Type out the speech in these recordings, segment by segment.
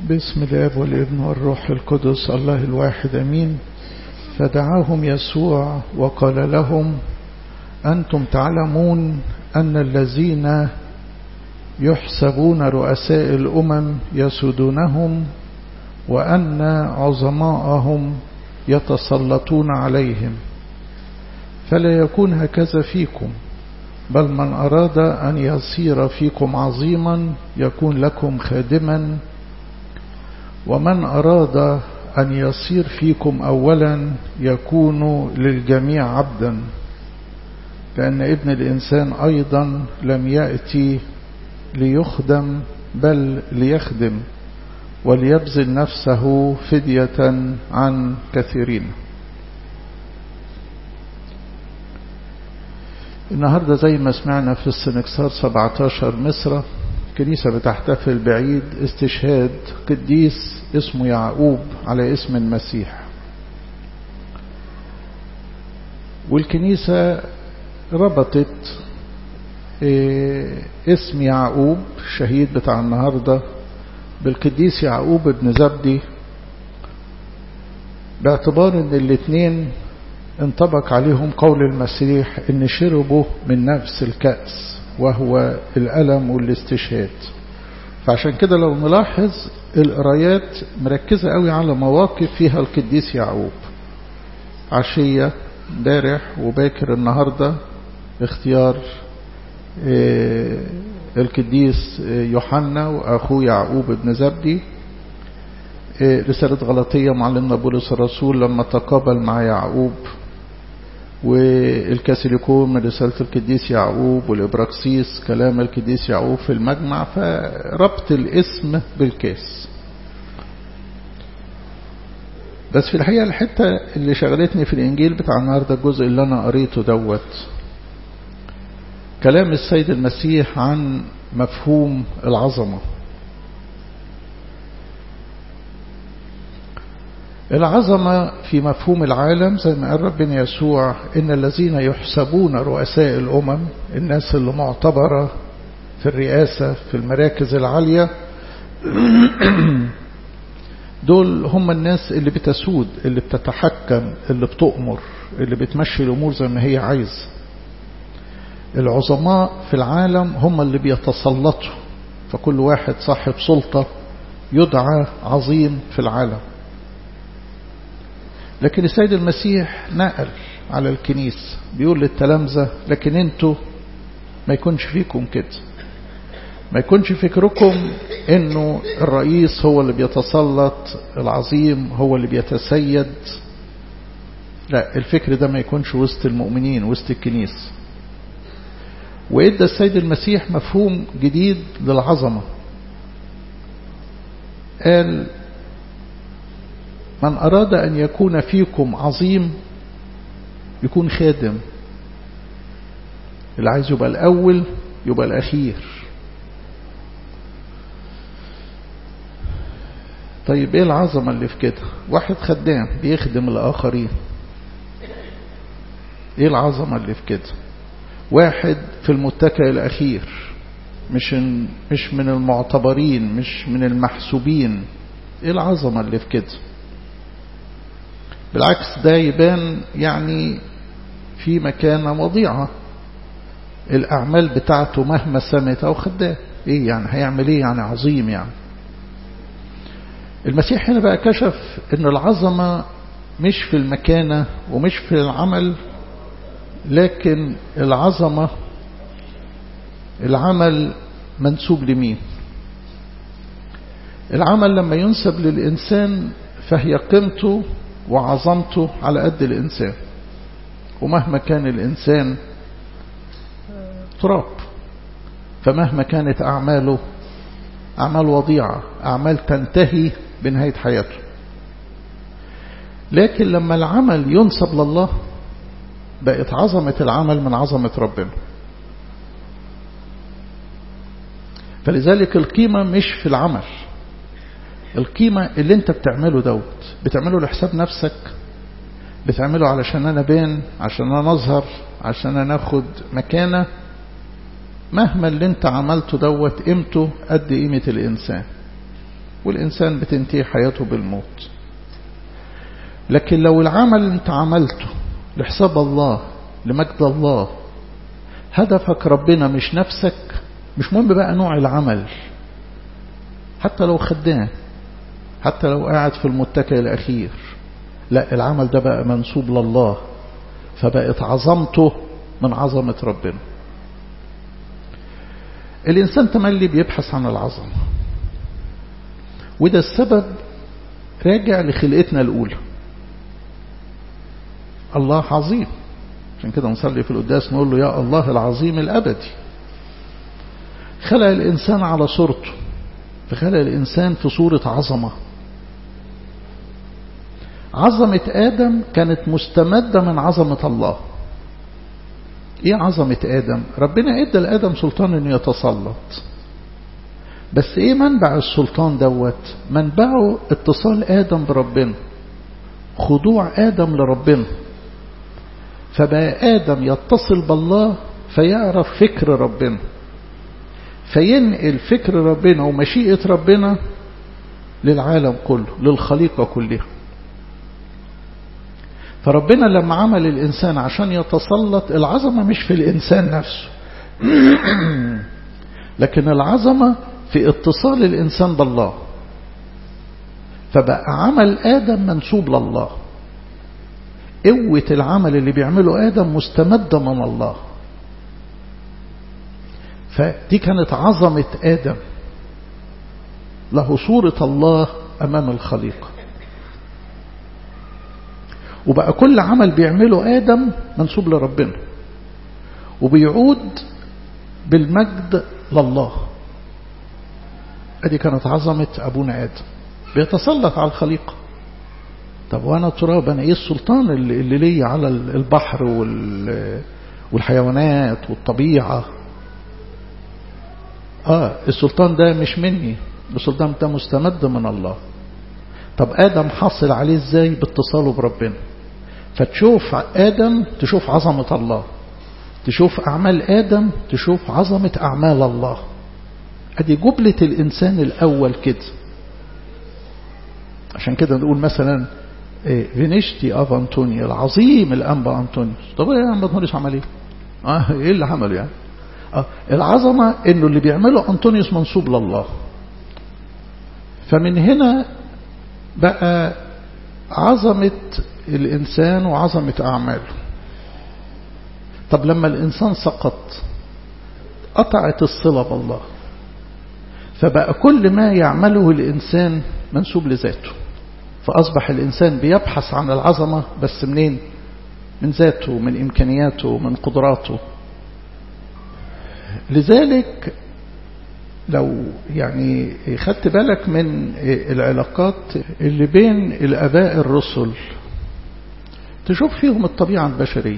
باسم الاب والابن والروح القدس الله الواحد امين فدعاهم يسوع وقال لهم انتم تعلمون ان الذين يحسبون رؤساء الامم يسودونهم وان عظماءهم يتسلطون عليهم فلا يكون هكذا فيكم بل من أراد أن يصير فيكم عظيما يكون لكم خادما ومن أراد أن يصير فيكم أولا يكون للجميع عبدا لأن ابن الإنسان أيضا لم يأتي ليخدم بل ليخدم وليبذل نفسه فدية عن كثيرين النهاردة زي ما سمعنا في السنكسار 17 مصر كنيسة بتحتفل بعيد استشهاد قديس اسمه يعقوب على اسم المسيح والكنيسة ربطت اسم يعقوب الشهيد بتاع النهاردة بالقديس يعقوب ابن زبدي باعتبار ان الاثنين انطبق عليهم قول المسيح ان شربوا من نفس الكأس وهو الألم والاستشهاد فعشان كده لو نلاحظ القرايات مركزة قوي على مواقف فيها القديس يعقوب عشية امبارح وباكر النهاردة اختيار القديس يوحنا وأخوه يعقوب ابن زبدي رسالة غلطية معلمنا بولس الرسول لما تقابل مع يعقوب والكاثوليكون من رسالة القديس يعقوب والإبراكسيس كلام القديس يعقوب في المجمع فربط الاسم بالكاس بس في الحقيقة الحتة اللي شغلتني في الإنجيل بتاع النهاردة الجزء اللي أنا قريته دوت كلام السيد المسيح عن مفهوم العظمة العظمة في مفهوم العالم زي ما قال ربنا يسوع إن الذين يحسبون رؤساء الأمم الناس اللي معتبرة في الرئاسة في المراكز العالية دول هم الناس اللي بتسود اللي بتتحكم اللي بتؤمر اللي بتمشي الأمور زي ما هي عايز العظماء في العالم هم اللي بيتسلطوا فكل واحد صاحب سلطة يدعى عظيم في العالم لكن السيد المسيح نقل على الكنيسة بيقول للتلامذة لكن انتوا ما يكونش فيكم كده ما يكونش فكركم انه الرئيس هو اللي بيتسلط العظيم هو اللي بيتسيد لا الفكر ده ما يكونش وسط المؤمنين وسط الكنيسة وإدى السيد المسيح مفهوم جديد للعظمة قال من أراد أن يكون فيكم عظيم يكون خادم اللي عايز يبقى الأول يبقى الأخير طيب ايه العظمة اللي في كده واحد خدام بيخدم الآخرين ايه العظمة اللي في كده واحد في المتكئ الأخير مش مش من المعتبرين مش من المحسوبين ايه العظمة اللي في كده بالعكس ده يبان يعني في مكانة وضيعة الأعمال بتاعته مهما سمت أو خداه إيه يعني هيعمل إيه يعني عظيم يعني المسيح هنا بقى كشف أن العظمة مش في المكانة ومش في العمل لكن العظمة العمل منسوب لمين العمل لما ينسب للإنسان فهي قيمته وعظمته على قد الإنسان ومهما كان الإنسان تراب فمهما كانت أعماله أعمال وضيعة أعمال تنتهي بنهاية حياته لكن لما العمل ينسب لله بقت عظمة العمل من عظمة ربنا فلذلك القيمة مش في العمل القيمة اللي انت بتعمله دوت بتعمله لحساب نفسك بتعمله علشان انا بين عشان انا اظهر عشان انا اخد مكانة مهما اللي انت عملته دوت قيمته قد قيمة الانسان والإنسان بتنتهي حياته بالموت لكن لو العمل اللي انت عملته لحساب الله لمجد الله هدفك ربنا مش نفسك مش مهم بقى نوع العمل حتى لو خدام حتى لو قاعد في المتكئ الأخير لا العمل ده بقى منسوب لله فبقت عظمته من عظمة ربنا الإنسان تملي بيبحث عن العظمة وده السبب راجع لخلقتنا الأولى الله عظيم عشان كده نصلي في القداس نقول له يا الله العظيم الأبدي خلق الإنسان على صورته فخلق الإنسان في صورة عظمة عظمة آدم كانت مستمدة من عظمة الله ايه عظمة آدم ربنا ادى لآدم سلطان انه يتسلط بس ايه منبع السلطان دوت منبعه اتصال آدم بربنا خضوع آدم لربنا فبقى آدم يتصل بالله فيعرف فكر ربنا فينقل فكر ربنا ومشيئة ربنا للعالم كله للخليقة كلها فربنا لما عمل الإنسان عشان يتسلط العظمة مش في الإنسان نفسه لكن العظمة في اتصال الإنسان بالله فبقى عمل آدم منسوب لله قوة العمل اللي بيعمله آدم مستمدة من الله فدي كانت عظمة آدم له صورة الله أمام الخليقة وبقى كل عمل بيعمله آدم منسوب لربنا وبيعود بالمجد لله ادي كانت عظمة أبونا آدم بيتسلط على الخليقة طب وأنا تراب أنا إيه السلطان اللي, اللي لي على البحر والحيوانات والطبيعة آه السلطان ده مش مني السلطان ده مستمد من الله طب آدم حصل عليه إزاي باتصاله بربنا فتشوف آدم تشوف عظمة الله تشوف أعمال آدم تشوف عظمة أعمال الله أدي جبلة الإنسان الأول كده عشان كده نقول مثلا فينيشتي أف أنطونيو العظيم الأنبا أنطونيوس طب إيه أنبا أنطونيوس عمل إيه؟ آه إيه اللي عمله يعني؟ آه العظمة إنه اللي بيعمله أنطونيوس منسوب لله فمن هنا بقى عظمة الإنسان وعظمة أعماله طب لما الإنسان سقط قطعت الصلة بالله فبقى كل ما يعمله الإنسان منسوب لذاته فأصبح الإنسان بيبحث عن العظمة بس منين من ذاته من إمكانياته من قدراته لذلك لو يعني خدت بالك من العلاقات اللي بين الأباء الرسل تشوف فيهم الطبيعة البشرية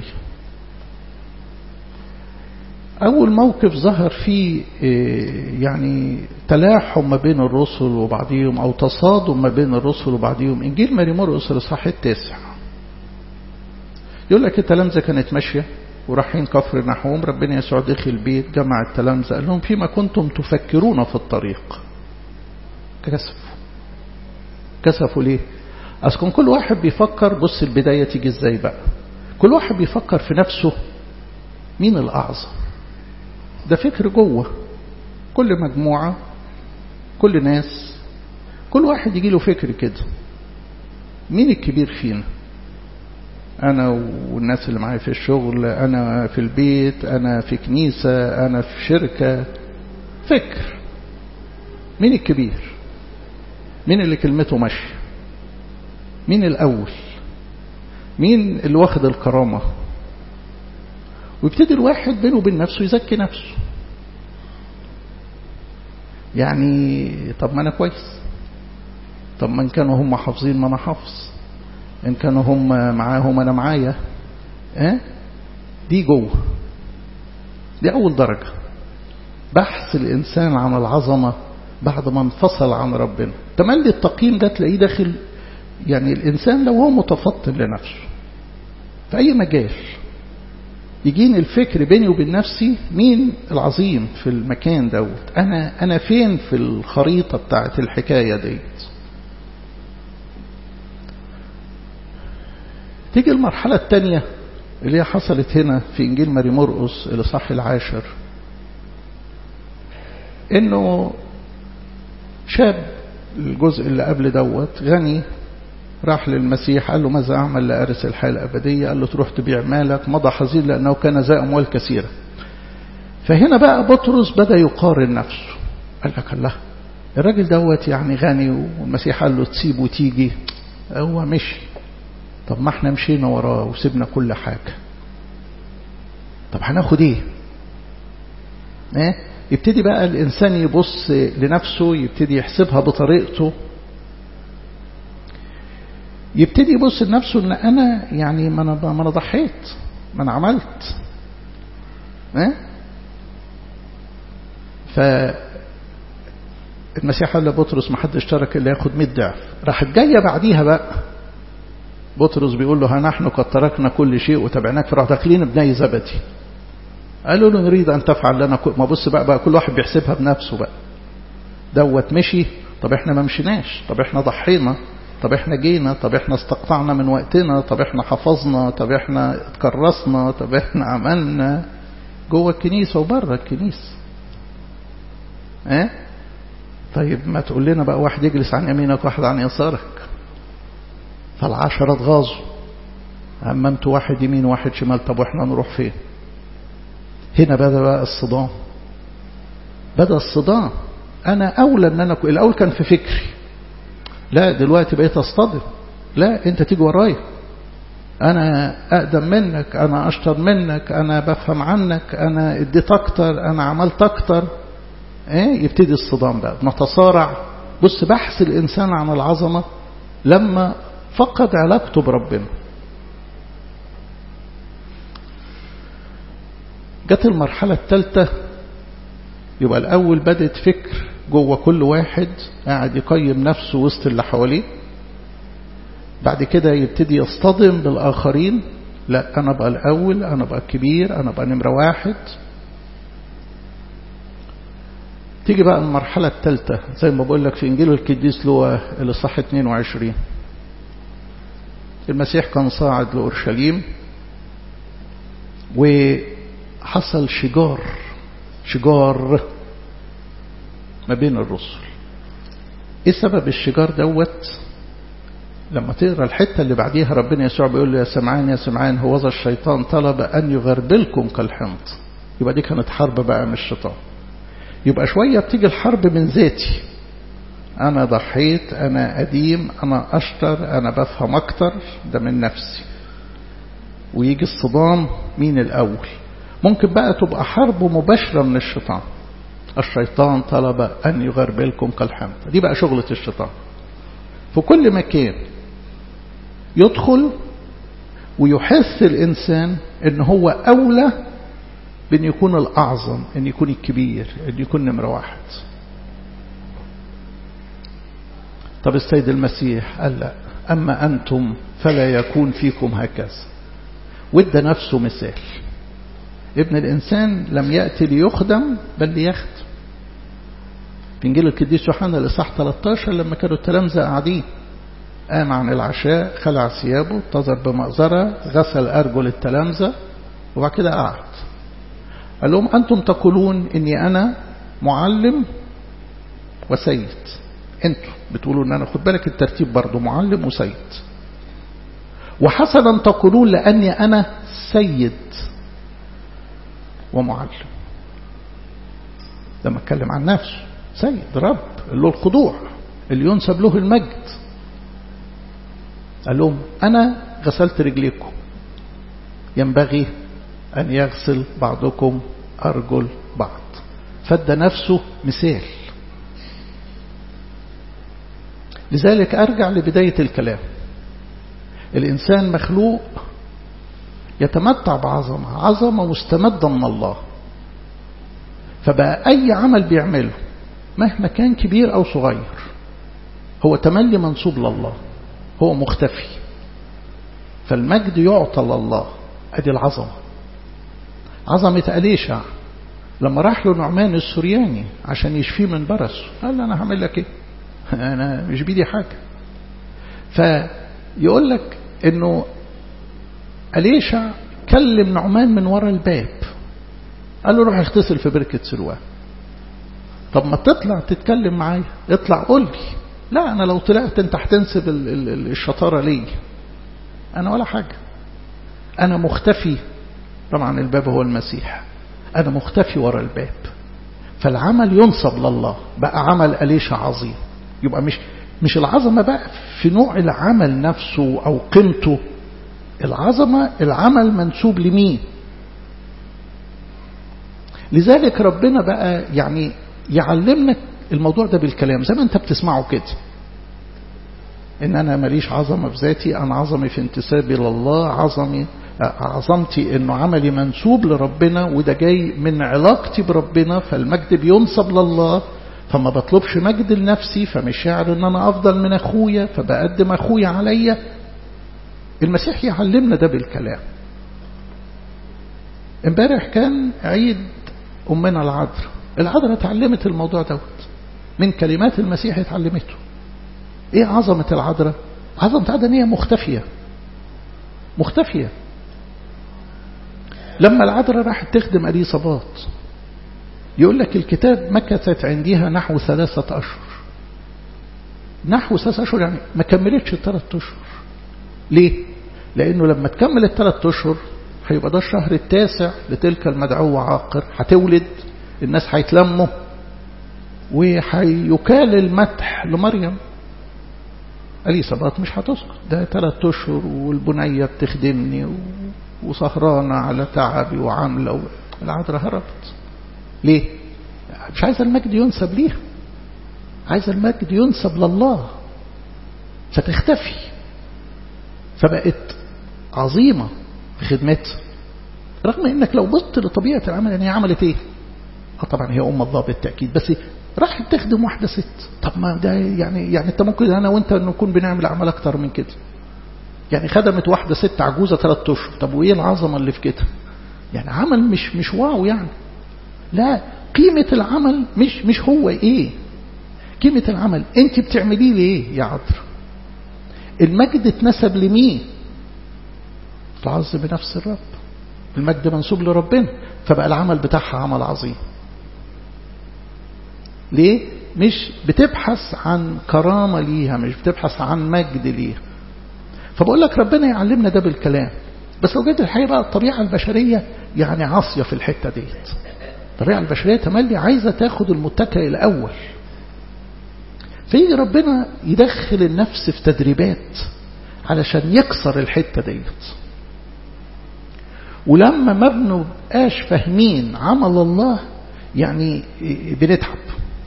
أول موقف ظهر فيه يعني تلاحم ما بين الرسل وبعضهم أو تصادم ما بين الرسل وبعضهم إنجيل ماري مرقس الإصحاح التاسع يقول لك التلامذة كانت ماشية ورايحين كفر نحوم ربنا يسوع دخل البيت جمع التلامذة قال لهم فيما كنتم تفكرون في الطريق كسفوا كسفوا ليه أصلا كل واحد بيفكر بص البداية تيجي ازاي بقى كل واحد بيفكر في نفسه مين الأعظم ده فكر جوه كل مجموعة كل ناس كل واحد يجي له فكر كده مين الكبير فينا أنا والناس اللي معايا في الشغل أنا في البيت أنا في كنيسة أنا في شركة فكر مين الكبير مين اللي كلمته ماشية مين الأول مين اللي واخد الكرامة ويبتدي الواحد بينه وبين نفسه يزكي نفسه يعني طب ما أنا كويس طب ما إن كانوا هم حافظين ما أنا حافظ إن كانوا هم معاهم أنا معايا أه؟ دي جوه دي أول درجة بحث الإنسان عن العظمة بعد ما انفصل عن ربنا تملي التقييم ده تلاقيه داخل يعني الإنسان لو هو متفطن لنفسه في أي مجال يجيني الفكر بيني وبين نفسي مين العظيم في المكان دوت أنا, أنا فين في الخريطة بتاعت الحكاية ديت تيجي المرحلة الثانية اللي هي حصلت هنا في إنجيل ماري مرقس الإصحاح العاشر إنه شاب الجزء اللي قبل دوت غني راح للمسيح قال له ماذا أعمل لأرث الحياة الأبدية قال له تروح تبيع مالك مضى حزين لأنه كان ذا أموال كثيرة فهنا بقى بطرس بدأ يقارن نفسه قال لك الله الراجل دوت يعني غني والمسيح قال له تسيب وتيجي هو مشي طب ما احنا مشينا وراه وسيبنا كل حاجة طب هناخد ايه ايه يبتدي بقى الإنسان يبص لنفسه يبتدي يحسبها بطريقته يبتدي يبص لنفسه ان انا يعني ما انا ما انا ضحيت ما انا عملت ايه ف المسيح قال لبطرس ما حدش ترك الا ياخد 100 ضعف راحت جايه بعديها بقى بطرس بيقول له ها نحن قد تركنا كل شيء وتبعناك فراح داخلين بني زبدي قالوا له نريد ان تفعل لنا كل ما بص بقى, بقى كل واحد بيحسبها بنفسه بقى دوت مشي طب احنا ما مشيناش طب احنا ضحينا طب احنا جينا طب احنا استقطعنا من وقتنا طب احنا حفظنا طب احنا اتكرسنا طب احنا عملنا جوه الكنيسة وبره الكنيسة اه طيب ما تقول لنا بقى واحد يجلس عن يمينك واحد عن يسارك فالعشرة اتغاظوا اما انتوا واحد يمين واحد شمال طب واحنا نروح فين هنا بدأ بقى الصدام بدأ الصدام انا اولى ان انا الاول كان في فكري لا دلوقتي بقيت اصطدم لا انت تيجي ورايا انا اقدم منك انا اشطر منك انا بفهم عنك انا اديت اكتر انا عملت اكتر ايه يبتدي الصدام بقى نتصارع بص بحث الانسان عن العظمة لما فقد علاقته بربنا جت المرحلة الثالثة يبقى الأول بدت فكر جوه كل واحد قاعد يقيم نفسه وسط اللي حواليه بعد كده يبتدي يصطدم بالآخرين لا أنا بقى الأول أنا بقى الكبير أنا بقى نمرة واحد تيجي بقى المرحلة الثالثة زي ما بقول لك في إنجيل القديس لوقا اللي صح 22 المسيح كان صاعد لأورشليم وحصل شجار شجار ما بين الرسل ايه سبب الشجار دوت لما تقرا الحته اللي بعديها ربنا يسوع بيقول له يا سمعان يا سمعان هو ذا الشيطان طلب ان يغربلكم كالحمض يبقى دي كانت حرب بقى من الشيطان يبقى شويه بتيجي الحرب من ذاتي انا ضحيت انا قديم انا اشطر انا بفهم اكتر ده من نفسي ويجي الصدام مين الاول ممكن بقى تبقى حرب مباشره من الشيطان الشيطان طلب أن يغربلكم كالحمد دي بقى شغلة الشيطان في كل مكان يدخل ويحس الإنسان أن هو أولى بأن يكون الأعظم أن يكون الكبير أن يكون نمرة واحد طب السيد المسيح قال لا أما أنتم فلا يكون فيكم هكذا وادى نفسه مثال ابن الإنسان لم يأتي ليخدم بل ليخدم في إنجيل القديس يوحنا الإصحاح 13 لما كانوا التلامذة قاعدين قام عن العشاء خلع ثيابه اتزر بمأزرة غسل أرجل التلامذة وبعد كده قعد قال لهم أنتم تقولون إني أنا معلم وسيد أنتم بتقولوا إن أنا خد بالك الترتيب برضه معلم وسيد وحسنا تقولون لأني أنا سيد ومعلم لما اتكلم عن نفسه سيد رب اللي له الخضوع اللي ينسب له المجد قال لهم أنا غسلت رجليكم ينبغي أن يغسل بعضكم أرجل بعض فد نفسه مثال لذلك أرجع لبداية الكلام الإنسان مخلوق يتمتع بعظمة عظمة مستمدة من الله فبقى أي عمل بيعمله مهما كان كبير أو صغير هو تملي منصوب لله هو مختفي فالمجد يعطى لله أدي العظمة عظمة أليشع لما راح له نعمان السورياني عشان يشفيه من برسه قال له أنا هعمل لك إيه أنا مش بيدي حاجة فيقول لك إنه أليشع كلم نعمان من ورا الباب قال له روح اغتسل في بركة سلوان طب ما تطلع تتكلم معايا اطلع قول لي لا أنا لو طلعت أنت هتنسب الشطارة لي أنا ولا حاجة أنا مختفي طبعا الباب هو المسيح أنا مختفي ورا الباب فالعمل ينصب لله بقى عمل أليشة عظيم يبقى مش مش العظمة بقى في نوع العمل نفسه أو قيمته العظمة العمل منسوب لمين لذلك ربنا بقى يعني يعلمنا الموضوع ده بالكلام زي ما انت بتسمعه كده ان انا ماليش عظمة في ذاتي انا عظمي في انتسابي لله عظمي عظمتي انه عملي منسوب لربنا وده جاي من علاقتي بربنا فالمجد بينصب لله فما بطلبش مجد لنفسي فمش شاعر ان انا افضل من اخويا فبقدم اخويا عليا المسيح يعلمنا ده بالكلام امبارح كان عيد امنا العذراء العذراء اتعلمت الموضوع دوت من كلمات المسيح اتعلمته ايه عظمة العذراء عظمة العذراء ان هي مختفية مختفية لما العذراء راحت تخدم أليصابات يقول لك الكتاب مكثت عندها نحو ثلاثة أشهر نحو ثلاثة أشهر يعني ما كملتش الثلاث أشهر ليه؟ لأنه لما تكمل الثلاث أشهر هيبقى ده الشهر التاسع لتلك المدعوة عاقر هتولد الناس هيتلموا وهيكال المدح لمريم أليصابات مش هتسقط ده ثلاث أشهر والبنية بتخدمني وسهرانة على تعبي وعاملة العذراء هربت ليه؟ مش عايز المجد ينسب ليها عايز المجد ينسب لله فتختفي فبقت عظيمة في خدمتها رغم انك لو بصت لطبيعة العمل ان هي عملت ايه اه طبعا هي ام الله بالتأكيد بس راحت تخدم واحدة ست طب ما ده يعني يعني انت ممكن انا وانت نكون بنعمل اعمال اكتر من كده يعني خدمت واحدة ست عجوزة ثلاث اشهر طب وايه العظمة اللي في كده يعني عمل مش مش واو يعني لا قيمة العمل مش مش هو ايه قيمة العمل انت بتعمليه ليه يا عذر المجد اتنسب لمين تعظم بنفس الرب المجد منسوب لربنا فبقى العمل بتاعها عمل عظيم ليه مش بتبحث عن كرامة ليها مش بتبحث عن مجد ليها فبقول لك ربنا يعلمنا ده بالكلام بس لو جيت الحقيقة بقى الطبيعة البشرية يعني عاصية في الحتة ديت الطبيعة البشرية تملي عايزة تاخد المتكئ الأول فيجي ربنا يدخل النفس في تدريبات علشان يكسر الحتة ديت ولما ما بنبقاش فاهمين عمل الله يعني بنتعب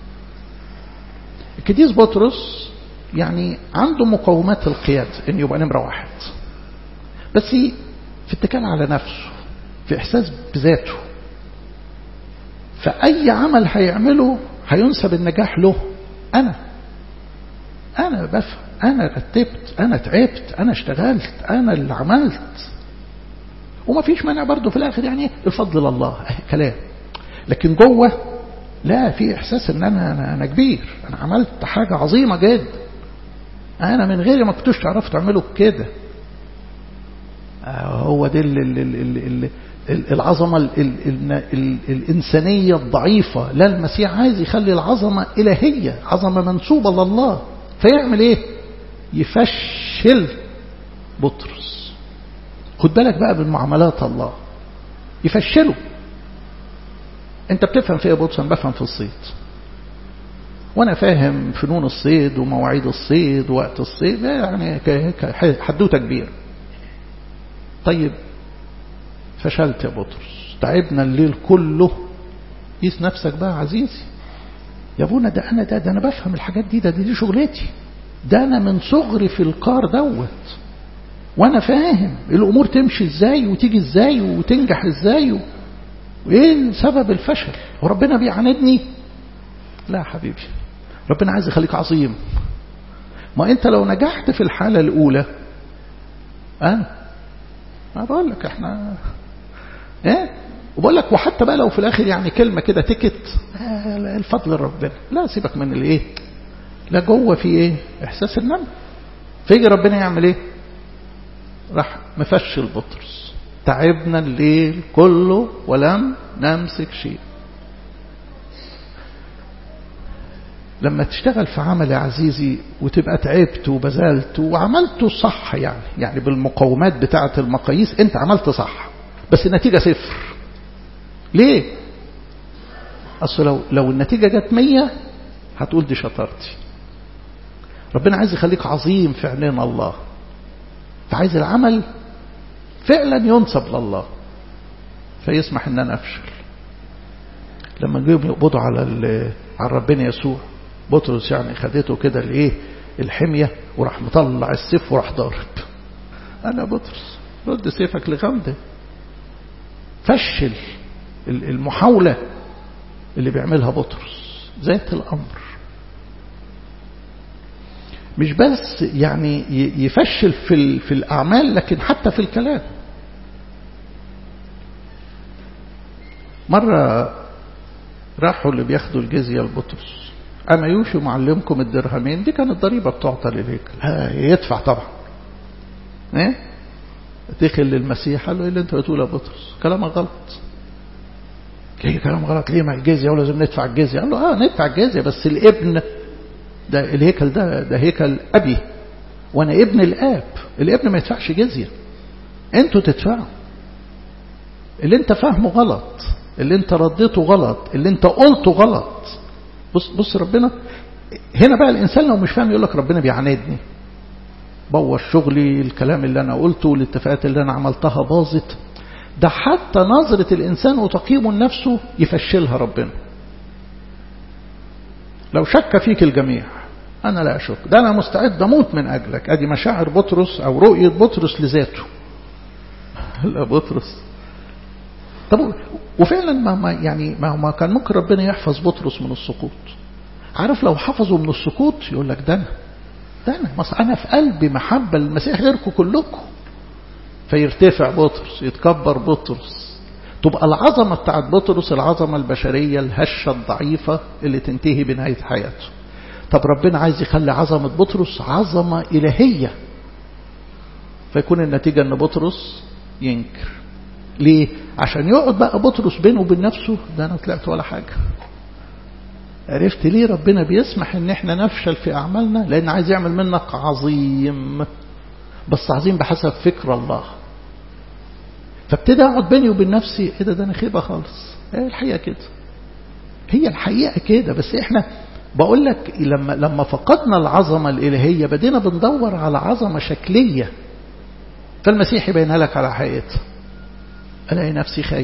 القديس بطرس يعني عنده مقومات القيادة ان يبقى نمرة واحد بس في اتكال على نفسه في احساس بذاته فأي عمل هيعمله هينسب النجاح له أنا أنا بفهم أنا رتبت أنا تعبت أنا اشتغلت أنا اللي عملت وما فيش مانع برضه في الآخر يعني الفضل لله كلام لكن جوه لا في إحساس إن أنا أنا, أنا كبير أنا عملت حاجة عظيمة جدا أنا من غيري ما كنتوش تعرفوا تعملوا كده هو ده العظمة ال ال ال ال الإنسانية الضعيفة لا المسيح عايز يخلي العظمة إلهية عظمة منسوبة لله فيعمل إيه يفشل بطرس خد بالك بقى من معاملات الله يفشله انت بتفهم في ايه بطرس انا بفهم في الصيد وانا فاهم فنون الصيد ومواعيد الصيد ووقت الصيد يعني حدوته كبيره طيب فشلت يا بطرس تعبنا الليل كله قيس نفسك بقى عزيزي يا ابونا ده انا ده, ده انا بفهم الحاجات دي ده دي, دي شغلتي ده انا من صغري في الكار دوت وانا فاهم الامور تمشي ازاي وتيجي ازاي وتنجح ازاي و... وايه سبب الفشل وربنا بيعاندني لا حبيبي ربنا عايز يخليك عظيم ما انت لو نجحت في الحالة الاولى اه ما بقول لك احنا ايه وبقول لك وحتى بقى لو في الاخر يعني كلمه كده تكت آه الفضل ربنا لا سيبك من الايه لا جوه في ايه احساس النم فيجي ربنا يعمل ايه راح مفشل بطرس تعبنا الليل كله ولم نمسك شيء لما تشتغل في عمل يا عزيزي وتبقى تعبت وبذلت وعملته صح يعني يعني بالمقومات بتاعة المقاييس انت عملت صح بس النتيجة صفر ليه اصل لو لو النتيجة جت مية هتقول دي شطارتي ربنا عايز يخليك عظيم في عينين الله فعايز العمل فعلا ينسب لله فيسمح ان انا افشل لما جيهم يقبضوا على على ربنا يسوع بطرس يعني خدته كده الايه الحميه وراح مطلع السيف وراح ضارب انا بطرس رد سيفك لغمده فشل المحاوله اللي بيعملها بطرس ذات الامر مش بس يعني يفشل في في الاعمال لكن حتى في الكلام مره راحوا اللي بياخدوا الجزيه لبطرس أما يوشي معلمكم الدرهمين دي كانت ضريبة بتعطى للهيكل يدفع طبعا ايه دخل للمسيح قال له ايه اللي انت بتقوله يا بطرس كلامك غلط ليه كلام غلط ليه ما الجزية ولازم ندفع الجزية قال له اه ندفع الجزية بس الابن ده الهيكل ده ده هيكل ابي وانا ابن الاب الابن ما يدفعش جزية انتوا تدفعوا اللي انت فاهمه غلط اللي انت رديته غلط اللي انت قلته غلط بص بص ربنا هنا بقى الإنسان لو مش فاهم يقول لك ربنا بيعاندني بوظ شغلي الكلام اللي أنا قلته والاتفاقات اللي أنا عملتها باظت ده حتى نظرة الإنسان وتقييمه لنفسه يفشلها ربنا لو شك فيك الجميع أنا لا أشك ده أنا مستعد أموت من أجلك أدي مشاعر بطرس أو رؤية بطرس لذاته لا بطرس طب وفعلا ما ما يعني ما, ما كان ممكن ربنا يحفظ بطرس من السقوط عارف لو حفظه من السقوط يقول لك ده انا ده انا مصر انا في قلبي محبه للمسيح غيركم كلكم فيرتفع بطرس يتكبر بطرس تبقى العظمه بتاعت بطرس العظمه البشريه الهشه الضعيفه اللي تنتهي بنهايه حياته طب ربنا عايز يخلي عظمه بطرس عظمه الهيه فيكون النتيجه ان بطرس ينكر ليه عشان يقعد بقى بطرس بينه وبين نفسه ده انا طلعت ولا حاجة عرفت ليه ربنا بيسمح ان احنا نفشل في اعمالنا لان عايز يعمل منك عظيم بس عظيم بحسب فكر الله فابتدي اقعد بيني وبين نفسي ايه ده ده انا خيبه خالص ايه الحقيقه كده هي الحقيقه كده بس احنا بقول لك لما لما فقدنا العظمه الالهيه بدينا بندور على عظمه شكليه فالمسيح يبينها لك على حقيقتها الاقي نفسي خايب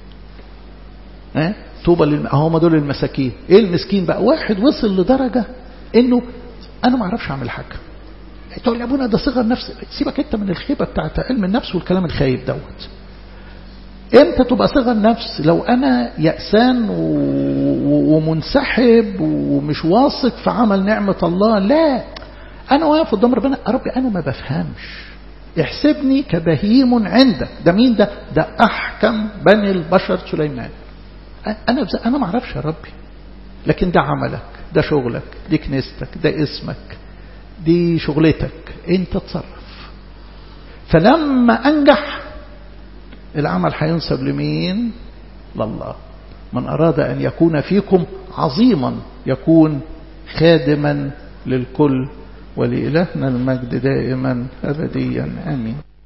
ها طوبى للم... هم دول المساكين ايه المسكين بقى واحد وصل لدرجه انه انا ما اعرفش اعمل حاجه تقول يا ابونا ده صغر نفس سيبك انت من الخيبه بتاعت علم النفس والكلام الخايب دوت امتى تبقى صغر نفس لو انا يأسان و... ومنسحب ومش واثق في عمل نعمة الله لا انا واقف قدام ربنا يا ربي انا ما بفهمش احسبني كبهيم عندك ده مين ده ده احكم بني البشر سليمان انا بز... انا ما اعرفش يا ربي لكن ده عملك ده شغلك دي كنيستك ده اسمك دي شغلتك انت تصرف فلما انجح العمل هينسب لمين لله من اراد ان يكون فيكم عظيما يكون خادما للكل ولإلهنا المجد دائما أبديا آمين